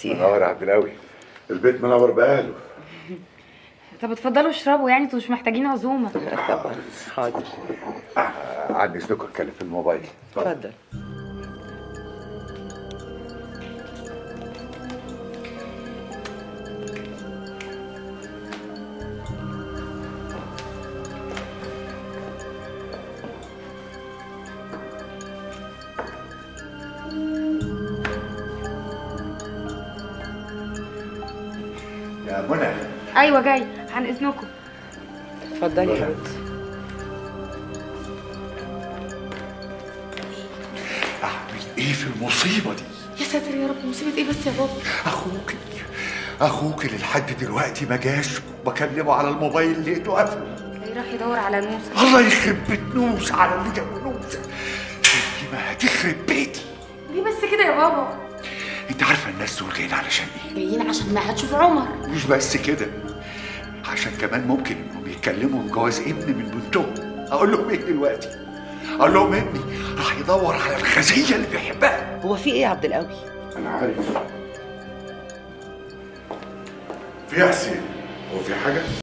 ميرسي منور يا عبد القوي البيت منور بقاله طب اتفضلوا اشربوا يعني انتوا مش محتاجين عزومه طبعا حاضر آه، عن اذنكم اتكلم في الموبايل اتفضل يا منى ايوه جاي عن اذنكم اتفضلي يا حبيبتي اعمل ايه في المصيبه دي يا ساتر يا رب مصيبه ايه بس يا بابا اخوك اخوك اللي لحد دلوقتي ما جاش وبكلمه على الموبايل لقيته قافل تلاقيه راح يدور على نوسه الله يخرب بيت نوس على اللي جاب نوسه انت ما هتخرب بيتي ليه بس كده يا بابا انت عارفه الناس دول جايين علشان ايه جايين عشان ما هتشوف عمر مش بس كده عشان كمان ممكن انهم يتكلموا عن جواز ابن من بنتهم اقول لهم ايه دلوقتي اقول لهم ابني راح يدور على الخزيه اللي بيحبها هو في ايه يا عبد القوي انا عارف في يا حسين هو في حاجه